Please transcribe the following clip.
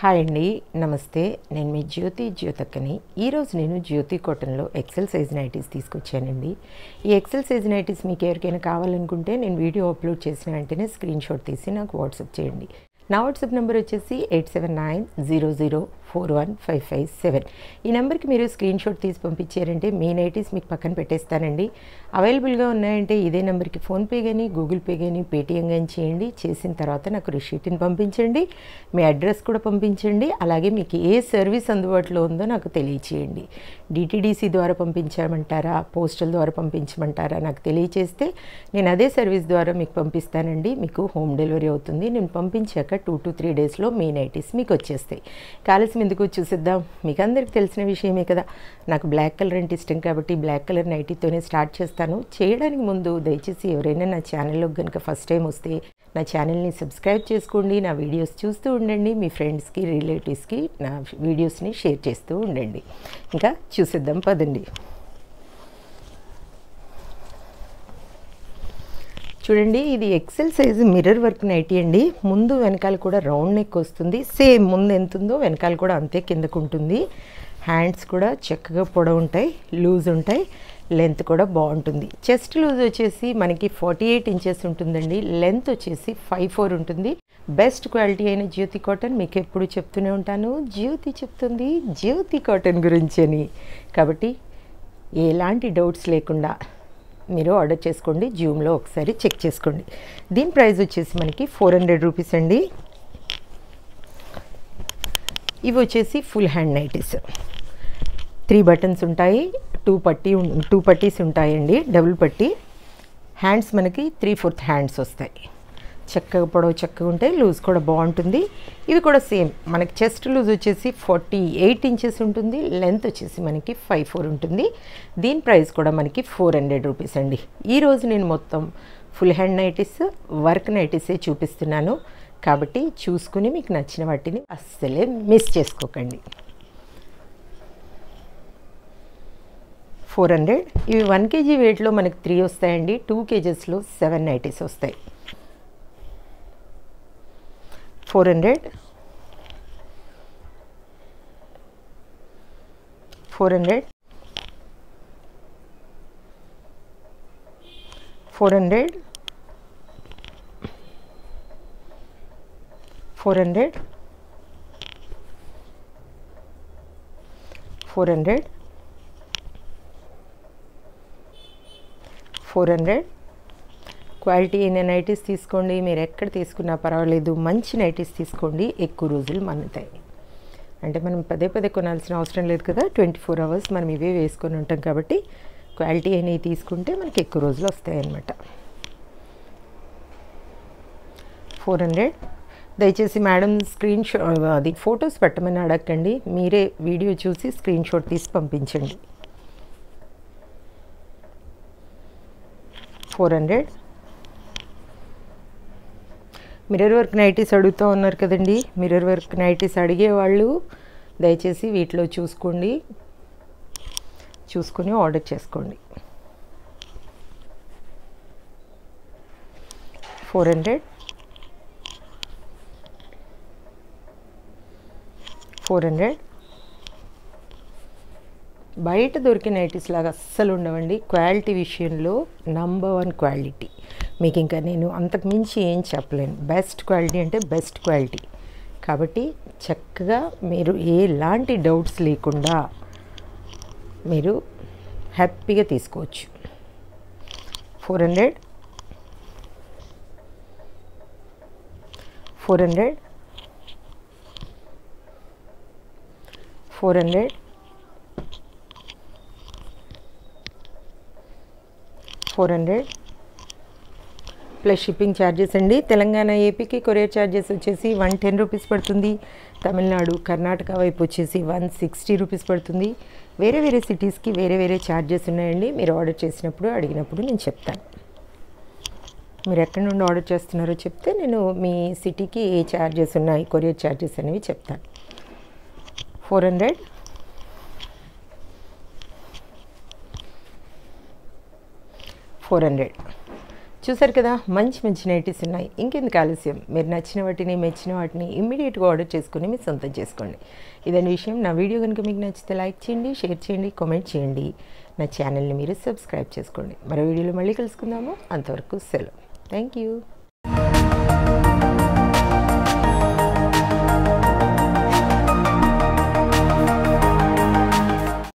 hi అండి నమస్తే నేను మీ జ్యోతి జ్యోతక్కని ఈరోజు నేను జ్యోతి కాటన్లో ఎక్సెల్ సైజ్ నైటీస్ తీసుకొచ్చానండి ఈ ఎక్సెల్ సైజ్ నైటీస్ మీకు ఎవరికైనా కావాలనుకుంటే నేను వీడియో అప్లోడ్ చేసిన వెంటనే స్క్రీన్ షాట్ తీసి నాకు వాట్సాప్ చేయండి నా వాట్సాప్ నెంబర్ వచ్చేసి eight seven nine zero zero four one five five seven ఈ నెంబర్కి మీరు స్క్రీన్ షాట్ తీసి పంపించారంటే మీ నైటీస్ మీకు పక్కన పెట్టేస్తానండి అవైలబుల్గా ఉన్నాయంటే ఇదే నెంబర్కి ఫోన్పే కానీ గూగుల్ పే కానీ పేటిఎం కానీ చేయండి చేసిన తర్వాత నాకు రిషీట్ని పంపించండి మీ అడ్రస్ కూడా పంపించండి అలాగే మీకు ఏ సర్వీస్ అందుబాటులో ఉందో నాకు తెలియచేయండి డిటీడీసీ ద్వారా పంపించమంటారా పోస్టల్ ద్వారా పంపించమంటారా నాకు తెలియచేస్తే నేను అదే సర్వీస్ ద్వారా మీకు పంపిస్తానండి మీకు హోమ్ డెలివరీ అవుతుంది నేను పంపించాక టూ టు త్రీ డేస్లో మీ నైటీస్ మీకు వచ్చేస్తాయి కాలసి ఎందుకు చూసిద్దాం మీకు అందరికి తెలిసిన విషయమే కదా నాకు బ్లాక్ కలర్ అంటే ఇష్టం కాబట్టి బ్లాక్ కలర్ నైటీతోనే స్టార్ట్ చేస్తాను చేయడానికి ముందు దయచేసి ఎవరైనా నా ఛానల్లో కనుక ఫస్ట్ టైం వస్తే నా ఛానల్ని సబ్స్క్రైబ్ చేసుకోండి నా వీడియోస్ చూస్తూ ఉండండి మీ ఫ్రెండ్స్కి రిలేటివ్స్కి నా వీడియోస్ని షేర్ చేస్తూ ఉండండి ఇంకా చూసిద్దాం పదండి చూడండి ఇది XL size mirror work nighty అండి ముందు వెనకాల కూడా రౌండ్ నెక్ వస్తుంది సేమ్ ముందు ఎంత ఉందో వెనకాల కూడా అంతే కిందకు ఉంటుంది హ్యాండ్స్ కూడా చక్కగా పొడవు ఉంటాయి లూజ్ ఉంటాయి లెంత్ కూడా బాగుంటుంది చెస్ట్ లూజ్ వచ్చేసి మనకి ఫార్టీ ఎయిట్ ఇంచెస్ ఉంటుందండి లెంత్ వచ్చేసి ఫైవ్ ఫోర్ ఉంటుంది బెస్ట్ క్వాలిటీ అయిన జ్యోతి కాటన్ మీకు ఎప్పుడు చెప్తూనే ఉంటాను జ్యోతి చెప్తుంది జ్యోతి కాటన్ గురించి అని కాబట్టి ఎలాంటి డౌట్స్ లేకుండా మీరు ఆర్డర్ చేసుకోండి జూమ్లో ఒకసారి చెక్ చేసుకోండి దీని ప్రైస్ వచ్చేసి మనకి ఫోర్ హండ్రెడ్ రూపీస్ అండి ఇవి వచ్చేసి full hand nighties three buttons ఉంటాయి టూ పట్టీ టూ పట్టీస్ ఉంటాయండి డబుల్ పట్టీ హ్యాండ్స్ మనకి త్రీ ఫోర్త్ హ్యాండ్స్ వస్తాయి చక్కగా పొడవు చక్కగా ఉంటాయి లూజ్ కూడా బాగుంటుంది ఇవి కూడా సేమ్ మనకి చెస్ట్ లూజ్ వచ్చేసి ఫార్టీ ఎయిట్ ఇంచెస్ ఉంటుంది లెంత్ వచ్చేసి మనకి ఫైవ్ ఫోర్ ఉంటుంది దీని ప్రైస్ కూడా మనకి ఫోర్ హండ్రెడ్ రూపీస్ అండి ఈరోజు నేను మొత్తం ఫుల్ హ్యాండ్ నైటీస్ వర్క్ నైటీసే చూపిస్తున్నాను కాబట్టి చూసుకుని మీకు నచ్చిన వాటిని అస్సలే మిస్ చేసుకోకండి ఫోర్ హండ్రెడ్ ఇవి వన్ కేజీ వెయిట్లో మనకి త్రీ వస్తాయండి టూ కేజెస్లో సెవెన్ నైటీస్ వస్తాయి four hundred four hundred four hundred four hundred four hundred four hundred quality అయిన నైటీస్ తీసుకోండి మీరు ఎక్కడ తీసుకున్నా పర్వాలేదు మంచి నైటీస్ తీసుకోండి ఎక్కువ రోజులు మన్నుతాయి అంటే మనం పదే పదే కొనాల్సిన అవసరం లేదు కదా ట్వంటీ ఫోర్ అవర్స్ మనం ఇవే వేసుకొని ఉంటాం కాబట్టి క్వాలిటీ అయినవి తీసుకుంటే మనకి ఎక్కువ రోజులు వస్తాయి అన్నమాట ఫోర్ హండ్రెడ్ దయచేసి మేడం స్క్రీన్ షా అది ఫొటోస్ పెట్టమని అడగండి మీరే వీడియో చూసి స్క్రీన్ షాట్ తీసి పంపించండి four hundred mirror work nighties అడుగుతూ ఉన్నారు కదండి మిర్రర్ వర్క్ నైటీస్ అడిగే వాళ్ళు దయచేసి వీటిలో చూసుకోండి చూసుకొని ఆర్డర్ చేసుకోండి ఫోర్ హండ్రెడ్ ఫోర్ హండ్రెడ్ బయట దొరికే నైటీస్ లాగా అస్సలు ఉండవండి క్వాలిటీ విషయంలో నంబర్ వన్ క్వాలిటీ మీకు ఇంకా నేను అంతకు మించి ఏం చెప్పలేను బెస్ట్ క్వాలిటీ అంటే బెస్ట్ క్వాలిటీ కాబట్టి చక్కగా మీరు ఎలాంటి డౌట్స్ లేకుండా మీరు హ్యాపీగా తీసుకోవచ్చు four hundred four hundred four hundred four hundred plus shipping charges అండి తెలంగాణ ఏపీకి కొరియర్ ఛార్జెస్ వచ్చేసి వన్ టెన్ రూపీస్ పడుతుంది తమిళనాడు కర్ణాటక వైపు వచ్చేసి వన్ సిక్స్టీ రూపీస్ పడుతుంది వేరే వేరే సిటీస్కి వేరే వేరే ఛార్జెస్ ఉన్నాయండి మీరు ఆర్డర్ చేసినప్పుడు అడిగినప్పుడు నేను చెప్తాను మీరు ఎక్కడి నుండి ఆర్డర్ చేస్తున్నారో చెప్తే నేను మీ సిటీకి ఏ ఛార్జెస్ ఉన్నాయి కొరియర్ ఛార్జెస్ అనేవి చెప్తాను ఫోర్ హండ్రెడ్ ఫోర్ హండ్రెడ్ చూసారు కదా మంచి మంచి నైటీస్ ఉన్నాయి ఇంకెందుకు ఆలస్యం మీరు నచ్చిన వాటిని మెచ్చిన వాటిని ఇమ్మీడియట్గా ఆర్డర్ చేసుకుని మీరు సొంతం చేసుకోండి ఇదని విషయం నా వీడియో కనుక మీకు నచ్చితే లైక్ చేయండి షేర్ చేయండి కామెంట్ చేయండి నా ఛానల్ని మీరు సబ్స్క్రైబ్ చేసుకోండి మరో వీడియోలో మళ్ళీ కలుసుకుందాము అంతవరకు సెలవు థ్యాంక్ యూ